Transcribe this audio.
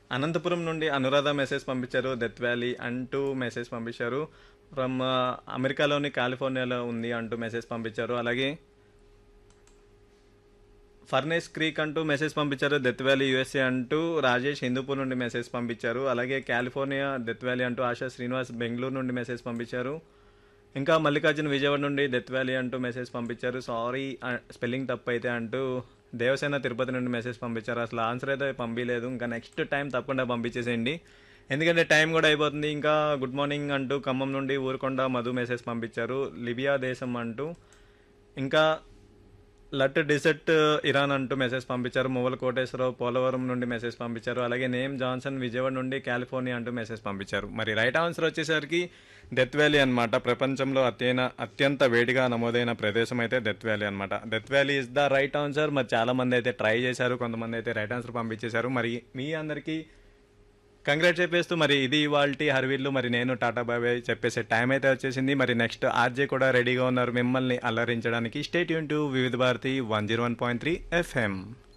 అనంతపురం నుండి అనురాధ మెసేజ్ పంపించారు Death Valley అంటూ మెసేజ్ పంపించారు ఫ్రమ్ అమెరికాలోని కాలిఫోర్నియాలో ఉంది అంటూ మెసేజ్ పంపించారు అలాగే ఫర్నేస్ క్రీక్ అంటూ మెసేజ్ పంపించారు డెత్ వ్యాలీ యూఎస్ఏ అంటూ రాజేష్ హిందూపూర్ నుండి మెసేజ్ పంపించారు అలాగే కాలిఫోర్నియా డెత్ వ్యాలీ అంటూ ఆశా శ్రీనివాస్ బెంగళూరు నుండి మెసేజ్ పంపించారు ఇంకా మల్లికార్జున విజయవాడ నుండి డెత్ వ్యాలీ అంటూ మెసేజ్ పంపించారు సారీ స్పెల్లింగ్ తప్పు అయితే అంటూ దేవసేన తిరుపతి నుండి మెసేజ్ పంపించారు అసలు ఆన్సర్ అయితే పంపించలేదు ఇంకా నెక్స్ట్ టైం తప్పకుండా పంపించేసేయండి ఎందుకంటే టైం కూడా అయిపోతుంది ఇంకా గుడ్ మార్నింగ్ అంటూ ఖమ్మం నుండి ఊరుకొండ మధు మెసేజ్ పంపించారు లిబియా దేశం అంటూ ఇంకా లట్ డిసెట్ ఇరాన్ అంటూ మెసేజ్ పంపించారు మువ్వల కోటేశ్వరరావు పోలవరం నుండి మెసేజ్ పంపించారు అలాగే నేమ్ జాన్సన్ విజయవాడ నుండి కాలిఫోర్నియా అంటూ మెసేజ్ పంపించారు మరి రైట్ ఆన్సర్ వచ్చేసరికి డెత్ వ్యాలీ అనమాట ప్రపంచంలో అత్యైన అత్యంత వేడిగా నమోదైన ప్రదేశం అయితే డెత్ వ్యాలీ అనమాట Death Valley is the right answer మరి చాలా మంది అయితే ట్రై చేశారు కొంతమంది అయితే రైట్ ఆన్సర్ పంపించేశారు మరి మీ అందరికీ కంగ్రాట్ చెప్పేస్తూ మరి ఇది ఇవాల్టి హర్వీళ్ళు మరి నేను టాటా బాబాయ్ చెప్పేసే టైం అయితే వచ్చేసింది మరి నెక్స్ట్ ఆర్జే కూడా రెడీగా ఉన్నారు మిమ్మల్ని అలరించడానికి స్టేట్ యూన్ to Vividh Bharati one zero one point three FM